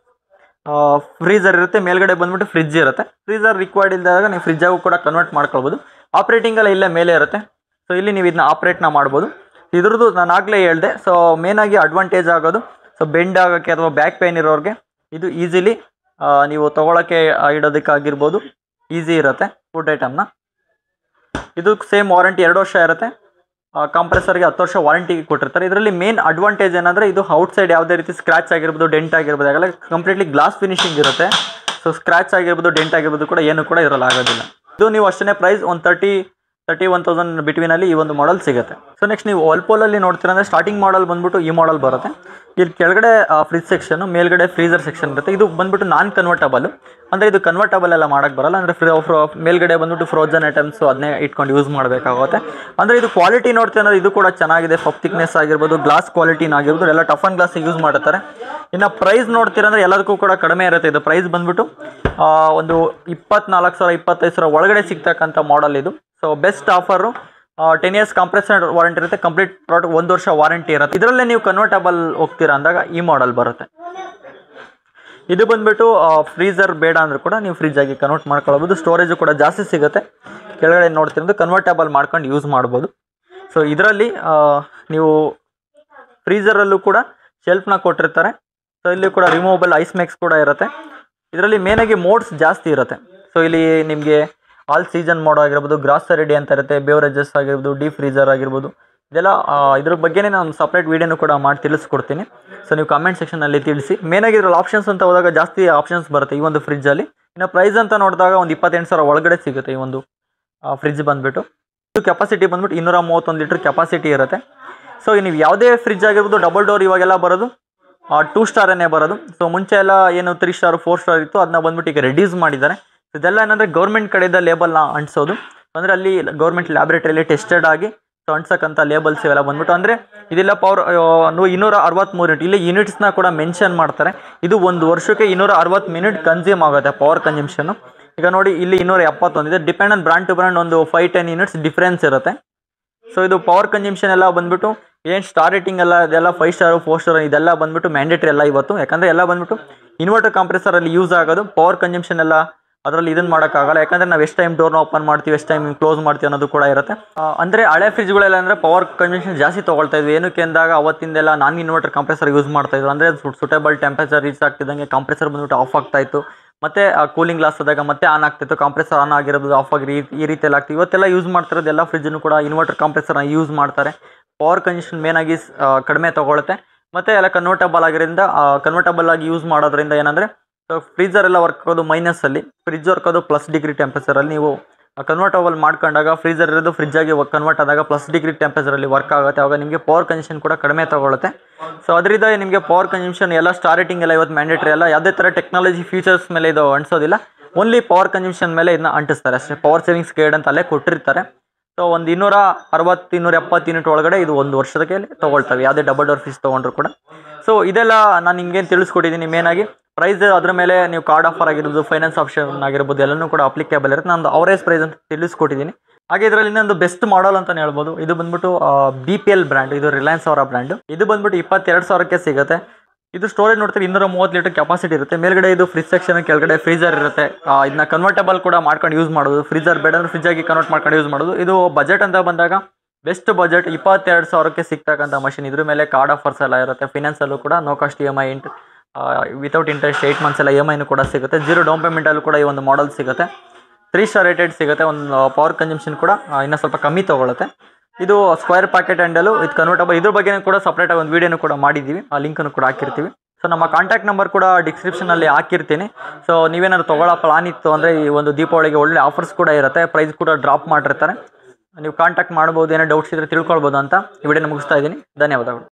ಫ್ರೀಸರ್ ಇರುತ್ತೆ ಮೇಲ್ಗಡೆ ಬಂದ್ಬಿಟ್ಟು ಫ್ರಿಜ್ ಇರುತ್ತೆ ಫ್ರೀಸರ್ ರಿಕ್ವೈರ್ಡ್ ಇದ್ದಾಗ ನೀವು ಫ್ರಿಜ್ಜಾಗೂ ಕೂಡ ಕನ್ವರ್ಟ್ ಮಾಡ್ಕೊಳ್ಬೋದು ಆಪ್ರೇಟಿಂಗ್ ಎಲ್ಲ ಇಲ್ಲೇ ಮೇಲೆ ಇರುತ್ತೆ ಸೊ ಇಲ್ಲಿ ನೀವು ಇದನ್ನ ಆಪ್ರೇಟ್ನ ಮಾಡ್ಬೋದು ಇದ್ರದ್ದು ನಾನು ಆಗಲೇ ಹೇಳಿದೆ ಸೊ ಮೇನಾಗಿ ಅಡ್ವಾಂಟೇಜ್ ಆಗೋದು ಸೊ ಬೆಂಡ್ ಆಗೋಕ್ಕೆ ಅಥವಾ ಬ್ಯಾಕ್ ಪೇನ್ ಇರೋರಿಗೆ ಇದು ಈಸಿಲಿ ನೀವು ತೊಗೊಳಕ್ಕೆ ಆ, ಇಡೋದಕ್ಕಾಗಿರ್ಬೋದು ಈಸಿ ಇರುತ್ತೆ ಫುಡ್ ಐಟಮ್ನ ಇದು ಸೇಮ್ ವಾರಂಟಿ ಎರಡು ವರ್ಷ ಇರುತ್ತೆ ಕಂಪ್ರೆಸರ್ಗೆ ಹತ್ತು ವರ್ಷ ವಾರಂಟಿ ಕೊಟ್ಟಿರ್ತಾರೆ ಇದರಲ್ಲಿ ಮೇನ್ ಅಡ್ವಾಂಟೇಜ್ ಏನಂದರೆ ಇದು ಔಟ್ ಸೈಡ್ ಯಾವುದೇ ರೀತಿ ಸ್ಕ್ರಾಚ್ ಆಗಿರ್ಬೋದು ಡೆಂಟ್ ಆಗಿರ್ಬೋದು ಆಗಲ್ಲ ಕಂಪ್ಲೀಟ್ಲಿ ಗ್ಲಾಸ್ ಫಿನಿಶಿಂಗ್ ಇರುತ್ತೆ ಸೊ ಸ್ಕ್ರಾಚ್ ಆಗಿರ್ಬೋದು ಡೆಂಟ್ ಆಗಿರ್ಬೋದು ಕೂಡ ಏನು ಕೂಡ ಇದರಲ್ಲಿ ಆಗೋದಿಲ್ಲ ಇದು ನೀವು ಅಷ್ಟೇ ಪ್ರೈಸ್ ಒಂದು ತರ್ಟಿ ತರ್ಟಿ ಒನ್ ತೌಸಂಡ್ ಬಿಟ್ವೀನಲ್ಲಿ ಈ ಒಂದು ಮಾಡಲ್ ಸಿಗುತ್ತೆ ಸೊ ನೆಕ್ಸ್ಟ್ ನೀವು ಒಲ್ಪೋಲಲ್ಲಿ ನೋಡ್ತೀರ ಅಂದರೆ ಸ್ಟಾರ್ಟಿಂಗ್ ಮಾಡಲ್ ಬಂದ್ಬಿಟ್ಟು ಈ ಮಾಡಲ್ ಬರುತ್ತೆ ಇಲ್ಲಿ ಕೆಳಗಡೆ ಫ್ರಿಜ್ ಸೆಕ್ಷನ್ ಮೇಲ್ಗಡೆ ಫ್ರೀಸರ್ ಸೆಕ್ಷನ್ ಇರುತ್ತೆ ಇದು ಬಂದ್ಬಿಟ್ಟು ನಾನ್ ಕನ್ವರ್ಟಬಲ್ ಅಂದರೆ ಇದು ಕನ್ವರ್ಟಬಲ್ ಎಲ್ಲ ಮಾಡೋಕ್ಕೆ ಬರಲ್ಲ ಅಂದರೆ ಫ್ರೀ ಮೇಲ್ಗಡೆ ಬಂದ್ಬಿಟ್ಟು ಫ್ರೋಜನ್ ಐಟಮ್ಸ್ ಅದನ್ನೇ ಇಟ್ಕೊಂಡು ಯೂಸ್ ಮಾಡಬೇಕಾಗುತ್ತೆ ಅಂದರೆ ಇದು ಕ್ವಾಲಿಟಿ ನೋಡ್ತೀವಿ ಅಂದರೆ ಇದು ಕೂಡ ಚೆನ್ನಾಗಿದೆ ಪಪ್ ಥಿಕ್ನೆಸ್ ಆಗಿರ್ಬೋದು ಗ್ಲಾಸ್ ಕ್ವಾಲಿಟಿನ ಆಗಿರ್ಬೋದು ಎಲ್ಲ ಟಫ್ ಆನ್ ಗ್ಲಾಸ್ ಯೂಸ್ ಮಾಡುತ್ತಾರೆ ಇನ್ನು ಪ್ರೈಸ್ ನೋಡ್ತೀರ ಅಂದರೆ ಎಲ್ಲದಕ್ಕೂ ಕೂಡ ಕಡಿಮೆ ಇರುತ್ತೆ ಇದು ಪ್ರೈಸ್ ಬಂದ್ಬಿಟ್ಟು ಆ, ಒಂದು ಇಪ್ಪತ್ನಾಲ್ಕು ಸಾವಿರ ಇಪ್ಪತ್ತೈದು ಸಾವಿರ ಒಳಗಡೆ ಸಿಗ್ತಕ್ಕಂಥ ಮಾಡಲ್ ಇದು so best offer ten years compressor warranty ಇರುತ್ತೆ ಕಂಪ್ಲೀಟ್ ಪ್ರಾಡಕ್ಟ್ ಒಂದು ವರ್ಷ ವಾರಂಟಿ ಇರುತ್ತೆ ಇದರಲ್ಲೇ ನೀವು ಕನ್ವರ್ಟಬಲ್ ಹೋಗ್ತೀರಾ ಅಂದಾಗ ಈ ಮಾಡಲ್ ಬರುತ್ತೆ ಇದು ಬಂದ್ಬಿಟ್ಟು ಫ್ರೀಸರ್ ಬೇಡ ಅಂದ್ರೂ ಕೂಡ ನೀವು ಫ್ರಿಜ್ ಆಗಿ ಕನ್ವರ್ಟ್ ಮಾಡ್ಕೊಳ್ಬೋದು ಸ್ಟೋರೇಜು ಕೂಡ ಜಾಸ್ತಿ ಸಿಗುತ್ತೆ ಕೆಳಗಡೆ ನೋಡ್ತಿರೋದು ಕನ್ವರ್ಟಬಲ್ ಮಾಡ್ಕೊಂಡು ಯೂಸ್ ಮಾಡ್ಬೋದು ಸೊ ಇದರಲ್ಲಿ ನೀವು ಫ್ರೀಸರಲ್ಲೂ ಕೂಡ ಶೆಲ್ಫ್ನ ಕೊಟ್ಟಿರ್ತಾರೆ ಸೊ ಇಲ್ಲಿ ಕೂಡ ರಿಮೂವಬಲ್ ಐಸ್ ಮ್ಯಾಕ್ಸ್ ಕೂಡ ಇರುತ್ತೆ ಇದರಲ್ಲಿ ಮೇನಾಗಿ ಮೋಡ್ಸ್ ಜಾಸ್ತಿ ಇರುತ್ತೆ ಸೊ ಇಲ್ಲಿ ನಿಮಗೆ ಆಲ್ ಸೀಸನ್ ಮೋಡ್ ಆಗಿರ್ಬೋದು ಗ್ರಾಸರಿಡಿ ಅಂತ ಇರುತ್ತೆ ಬೇವರೇಜಸ್ ಆಗಿರ್ಬೋದು ಡೀಪ್ ಫ್ರೀಸರ್ ಆಗಿರ್ಬೋದು ಇದೆಲ್ಲ ಆ, ಇದ್ರ ಬಗ್ಗೆನೇ ನಾನು ಸಪ್ರೇಟ್ ವೀಡಿಯೋನು ಕೂಡ ಮಾಡಿ ತಿಳಿಸ್ಕೊಡ್ತೀನಿ ಸೊ ನೀವು ಕಮೆಂಟ್ ಸೆಕ್ಷನಲ್ಲಿ ತಿಳಿಸಿ ಮೇನಾಗಿ ಇದ್ರಲ್ಲಿ ಆಪ್ಷನ್ಸ್ ಅಂತ ಹೋದಾಗ ಜಾಸ್ತಿ ಆಪ್ಷನ್ಸ್ ಬರುತ್ತೆ ಈ ಒಂದು ಫ್ರಿಜ್ಜಲ್ಲಿ ಇನ್ನು ಪ್ರೈಸ್ ಅಂತ ನೋಡಿದಾಗ ಒಂದು ಇಪ್ಪತ್ತೆಂಟು ಸಾವಿರ ಒಳಗಡೆ ಸಿಗುತ್ತೆ ಈ ಒಂದು ಫ್ರಿಜ್ ಬಂದುಬಿಟ್ಟು ಇದು ಕೆಪಾಸಿಟಿ ಬಂದ್ಬಿಟ್ಟು ಇನ್ನೂರ ಮೂವತ್ತೊಂದು ಲೀಟ್ರ್ ಕೆಪಾಸಿಟಿ ಇರುತ್ತೆ ಸೊ ನೀವು ಯಾವುದೇ ಫ್ರಿಜ್ ಆಗಿರ್ಬೋದು ಡಬಲ್ ಡೋರ್ ಇವಾಗೆಲ್ಲ ಬರೋದು ಟೂ ಸ್ಟಾರನ್ನೇ ಬರೋದು ಸೊ ಮುಂಚೆ ಎಲ್ಲ ಏನು ತ್ರೀ ಸ್ಟಾರ್ ಫೋರ್ ಸ್ಟಾರ್ ಇತ್ತು ಅದನ್ನ ಬಂದ್ಬಿಟ್ಟು ಈಗ ರೆಡ್ಯೂಸ್ ಮಾಡಿದ್ದಾರೆ ಇದೆಲ್ಲ ಏನಂದರೆ ಗೌರ್ಮೆಂಟ್ ಕಡೆಯಿಂದ ಲೇಬಲ್ನ ಅಂಟಿಸೋದು ಅಂದರೆ ಅಲ್ಲಿ ಗೌರ್ಮೆಂಟ್ ಲ್ಯಾಬ್ರೇಟರಿಯಲ್ಲಿ ಟೆಸ್ಟೆಡ್ ಆಗಿ ಸೊ ಅಂಟ್ಸಕ್ಕಂಥ ಲೇಬಲ್ಸ್ ಇವೆಲ್ಲ ಬಂದ್ಬಿಟ್ಟು ಅಂದರೆ ಇದೆಲ್ಲ ಪವರ್ ಇನ್ನೂರ ಅರವತ್ತ್ಮೂರು ಯೂನಿಟ್ ಇಲ್ಲಿ ಯೂನಿಟ್ಸ್ನ ಕೂಡ ಮೆನ್ಷನ್ ಮಾಡ್ತಾರೆ ಇದು ಒಂದು ವರ್ಷಕ್ಕೆ ಇನ್ನೂರ ಅರವತ್ತು ಮಿನಿಟ್ ಕನ್ಸ್ಯೂಮ್ ಆಗುತ್ತೆ ಪವರ್ ಕನ್ಸಂಪ್ಷನ್ನು ಈಗ ನೋಡಿ ಇಲ್ಲಿ ಇನ್ನೂರ ಎಪ್ಪತ್ತೊಂದಿದೆ depend on brand to brand ಒಂದು ಫೈವ್ ಟೆನ್ ಯೂನಿಟ್ಸ್ ಡಿಫ್ರೆನ್ಸ್ ಇರುತ್ತೆ ಸೊ ಇದು ಪವರ್ ಕನ್ಸಂಪ್ಷನ್ ಎಲ್ಲ ಬಂದ್ಬಿಟ್ಟು ಏನು ಸ್ಟಾರ್ ರೇಟಿಂಗ್ ಎಲ್ಲ ಇದೆಲ್ಲ ಫೈವ್ ಸ್ಟಾರ್ ಫೋರ್ ಸ್ಟಾರ್ ಇದೆಲ್ಲ ಬಂದ್ಬಿಟ್ಟು ಮ್ಯಾಂಡೇಟ್ರಿ ಎಲ್ಲ ಇವತ್ತು ಯಾಕಂದರೆ ಎಲ್ಲ ಬಂದ್ಬಿಟ್ಟು ಇನ್ವರ್ಟರ್ ಕಂಪ್ರೆಸರಲ್ಲಿ ಯೂಸ್ ಆಗೋದು ಪವರ್ ಕನ್ಸಂಪ್ಷನ್ ಎಲ್ಲ ಅದರಲ್ಲಿ ಇದನ್ನು ಮಾಡೋಕ್ಕಾಗಲ್ಲ ಯಾಕಂದರೆ ನಾವು ಎಷ್ಟು ಟೈಮ್ ಡೋರ್ನ ಓಪನ್ ಮಾಡ್ತೀವಿ ಎಷ್ಟು ಟೈಮ್ ಕ್ಲೋಸ್ ಮಾಡ್ತೀವಿ ಅನ್ನೋದು ಕೂಡ ಇರುತ್ತೆ ಆ, ಅಂದರೆ ಹಳೆ ಫ್ರಿಜ್ಗಳೆಲ್ಲ ಅಂದರೆ ಪವರ್ ಕನ್ಸಂಪ್ಷನ್ ಜಾಸ್ತಿ ತೊಗೊಳ್ತಾ ಇದ್ವಿ ಏನಕ್ಕೆ ಅಂದಾಗ ಅವತ್ತಿಂದೆಲ್ಲ ನಾನ್ ಇನ್ವರ್ಟರ್ ಕಂಪ್ರೆಸರ್ ಯೂಸ್ ಮಾಡ್ತಾ ಇದ್ರು ಅಂದರೆ ಸುಟೇಬಲ್ ಟೆಂಪರೇಚರ್ ರೀಚ್ ಆಗ್ತಿದ್ದಂಗೆ ಕಂಪ್ರೆಸರ್ ಬಂದ್ಬಿಟ್ಟು ಆಫ್ ಆಗ್ತಾ ಇತ್ತು ಮತ್ತೆ ಕೂಲಿಂಗ್ ಗ್ಲಾಸ್ ಆದಾಗ ಮತ್ತೆ ಆನ್ ಆಗ್ತಿತ್ತು ಕಂಪ್ರೆಸರ್ ಆನ್ ಆಗಿರೋದು ಆಫ್ ಆಗಿ ಈ- ಈ ರೀತಿ ಎಲ್ಲ ಆಗ್ತಿತ್ತು ಇವತ್ತೆಲ್ಲ ಯೂಸ್ ಮಾಡ್ತಿರೋದು ಎಲ್ಲ ಫ್ರಿಜ್ನು ಕೂಡ ಇನ್ವರ್ಟರ್ ಕಂಪ್ರೆಸರ್ನ ಯೂಸ್ ಮಾಡ್ತಾರೆ ಪವರ್ ಕನ್ಸಂಪ್ಷನ್ ಮೇನ್ ಆಗಿ ಆ, ಕಡಿಮೆ ತಗೊಳುತ್ತೆ ಮತ್ತೆ ಎಲ್ಲ ಕನ್ವರ್ಟಬಲ್ ಆಗಿರೋದ್ರಿಂದ ಕನ್ವರ್ಟಬಲ್ ಆಗಿ ಯೂಸ್ ಮಾಡೋದ್ರಿಂದ ಏನಂದರೆ ಫ್ರೀಜರ್ ಎಲ್ಲ ವರ್ಕ್ ಆಗೋದು ಮೈನಸ್ ಅಲ್ಲಿ ಫ್ರಿಜ್ ವರ್ಕ್ ಆಗೋದು ಪ್ಲಸ್ ಡಿಗ್ರಿ ಟೆಂಪರೇಚರ್ ಅಲ್ಲಿ ನೀವು ಕನ್ವರ್ಟಬಲ್ ಮಾಡ್ಕೊಂಡಾಗ ಫ್ರೀಜರ್ ಇರೋದು ಫ್ರಿಜ್ ಆಗಿ ಕನ್ವರ್ಟ್ ಆದಾಗ ಪ್ಲಸ್ ಡಿಗ್ರಿ ಟೆಂಪರೇಚರ್ ಅಲ್ಲಿ ವರ್ಕ್ ಆಗುತ್ತೆ ಆವಾಗ ನಿಮಗೆ ಪವರ್ ಕನ್ಸಂಪ್ಷನ್ ಕೂಡ ಕಡಿಮೆ ತಗೊಳುತ್ತೆ ಸೊ ಅದರಿಂದ ನಿಮಗೆ ಪವರ್ ಕನ್ಸಂಪ್ಷನ್ ಎಲ್ಲ ಸ್ಟಾರ್ ರೇಟಿಂಗ್ ಎಲ್ಲ ಇವತ್ತು ಮ್ಯಾಂಡೇಟ್ರಿ ಎಲ್ಲ ಯಾವುದೇ ಥರ ಟೆಕ್ನಾಲಜಿ ಫೀಚರ್ಸ್ ಮೇಲೆ ಇದು ಅಂಟಿಸೋದಿಲ್ಲ ಓನ್ಲಿ ಪವರ್ ಕನ್ಸಂಪ್ಷನ್ ಮೇಲೆ ಇದನ್ನ ಅಂಟಿಸ್ತಾರೆ ಅಷ್ಟೇ ಪವರ್ ಸೇವಿಂಗ್ಸ್ ಗೈಡ್ ಅಂತ ಅಲ್ಲೇ ಕೊಟ್ಟಿರ್ತಾರೆ ಸೊ ಒಂದು ಇನ್ನೂರ ಅರವತ್ತು ಇನ್ನೂರ ಎಪ್ಪತ್ತು ಯೂನಿಟ್ ಒಳಗಡೆ ಇದು ಒಂದು ವರ್ಷದಕ್ಕೆ ತೊಗೊಳ್ತವೆ ಯಾವುದೇ ಡಬಲ್ ಡೋರ್ ಫೀಸ್ ತೊಗೊಂಡ್ರು ಕೂಡ ಸೊ ಇದೆಲ್ಲ ನಾನು ನಿಮ್ಗೇನು ತಿಳಿಸ್ಕೊಟ್ಟಿದ್ದೀನಿ ಮೇನಾಗಿ ಪ್ರೈಸ್ ಅದ್ರ ಮೇಲೆ ನೀವು ಕಾರ್ಡ್ ಆಫರ್ ಆಗಿರ್ಬೋದು ಫೈನಾನ್ಸ್ ಆಪ್ಷನ್ ಆಗಿರ್ಬೋದು ಎಲ್ಲನೂ ಕೂಡ ಅಪ್ಲಿಕೇಬಲ್ ಇರುತ್ತೆ ನಾನು ಅವರೇಜ್ ಪ್ರೈಸ್ ಅಂತ ತಿಳಿಸ್ಕೊಟ್ಟಿದ್ದೀನಿ ಹಾಗೆ ಇದರಲ್ಲಿ ಇನ್ನೊಂದು ಬೆಸ್ಟ್ ಮಾಡಲ್ ಅಂತಾನೆ ಹೇಳ್ಬೋದು ಇದು ಬಂದ್ಬಿಟ್ಟು ಬಿ ಪಿ ಎಲ್ ಬ್ರ್ಯಾಂಡ್ ಇದು ರಿಲಯನ್ಸ್ ಅವರ ಬ್ರ್ಯಾಂಡ್ ಇದು ಬಂದ್ಬಿಟ್ಟು ಇಪ್ಪತ್ತೆರಡು ಸಾವಿರಕ್ಕೆ ಸಿಗುತ್ತೆ ಇದು ಸ್ಟೋರೇಜ್ ನೋಡ್ತೀರಿ ಇನ್ನೂರ ಮೂವತ್ತು ಲೀಟರ್ ಕೆಪಾಸಿಟಿ ಇರುತ್ತೆ ಮೇಲ್ಗಡೆ ಇದು ಫ್ರಿಜ್ ಸೆಕ್ಷನ್ ಕೆಳಗಡೆ ಫ್ರೀಜರ್ ಇರುತ್ತೆ ಆ, ಇದನ್ನ ಕನ್ವರ್ಟಬಲ್ ಕೂಡ ಮಾಡ್ಕೊಂಡು ಯೂಸ್ ಮಾಡೋದು ಫ್ರೀಜರ್ ಬೇಡ ಅಂದ್ರೆ ಫ್ರಿಜ್ ಆಗಿ ಕನ್ವರ್ಟ್ ಮಾಡ್ಕೊಂಡು ಯೂಸ್ ಮಾಡೋದು ಇದು ಬಜೆಟ್ ಅಂತ ಬಂದಾಗ ಬೆಸ್ಟ್ ಬಜೆಟ್ ಇಪ್ಪತ್ತೆರಡು ಸಾವಿರಕ್ಕೆ ಸಿಗ್ತಕ್ಕಂಥ ಮಷಿನ್ ಇದ್ರ ಮೇಲೆ ಕಾರ್ಡ್ ಆಫರ್ಸ್ ಎಲ್ಲ ಇರುತ್ತೆ ಫಿನಾನ್ಸಲ್ಲೂ ಕೂಡ no cost E M I ಇಂಟ್ ವಿತೌಟ್ ಇಂಟ್ರೆಸ್ಟ್ ಏಯ್ಟ್ ಮಂತ್ಸ್ ಎಲ್ಲ ಇ ಎಮ್ ಐನು ಕೂಡ ಸಿಗುತ್ತೆ ಜೀರೋ ಡೌನ್ ಪೇಮೆಂಟಲ್ಲೂ ಕೂಡ ಈ ಒಂದು ಮಾಡಲ್ ಸಿಗುತ್ತೆ ತ್ರೀ ಸ್ಟಾರ್ ರೇಟೆಡ್ ಸಿಗುತ್ತೆ ಒಂದು ಪವರ್ ಕನ್ಸಂಪ್ಷನ್ ಕೂಡ ಆ, ಇನ್ನೂ ಸ್ವಲ್ಪ ಕಮ್ಮಿ ತೊಗೊಳುತ್ತೆ ಇದು ಸ್ಕ್ವೇರ್ ಪ್ಯಾಕೆಟ್ ಹ್ಯಾಂಡಲು ಇದು ಕನ್ವರ್ಟಬಲ್ ಇದ್ರ ಬಗ್ಗೆ ಕೂಡ ಸಪ್ರೇಟಾಗಿ ಒಂದು ವೀಡಿಯೋನು ಕೂಡ ಮಾಡಿದ್ದೀವಿ ಆ ಲಿಂಕನ್ನು ಕೂಡ ಹಾಕಿರ್ತೀವಿ ಸೊ ನಮ್ಮ ಕಾಂಟ್ಯಾಕ್ಟ್ ನಂಬರ್ ಕೂಡ ಡಿಸ್ಕ್ರಿಪ್ಷನಲ್ಲಿ ಹಾಕಿರ್ತೀನಿ ಸೊ ನೀವೇನಾದ್ರು ತೊಗೊಳ್ಳೋ ಪ್ಲಾನ್ ಇತ್ತು ಅಂದರೆ ಈ ಒಂದು ದೀಪಾವಳಿಗೆ ಒಳ್ಳೆ ಆಫರ್ಸ್ ಕೂಡ ಇರುತ್ತೆ ಪ್ರೈಸ್ ಕೂಡ ಡ್ರಾಪ್ ಮಾಡಿರ್ತಾರೆ ನೀವು ಕಾಂಟ್ಯಾಕ್ಟ್ ಮಾಡ್ಬೋದು ಏನೋ ಡೌಟ್ಸ್ ಇದ್ದರೆ ತಿಳ್ಕೊಳ್ಬೋದು ಅಂತ ಈ ವಿಡಿಯೋನ ಮುಗಿಸ್ತಾ ಇದ್ದೀನಿ ಧನ್ಯವಾದಗಳು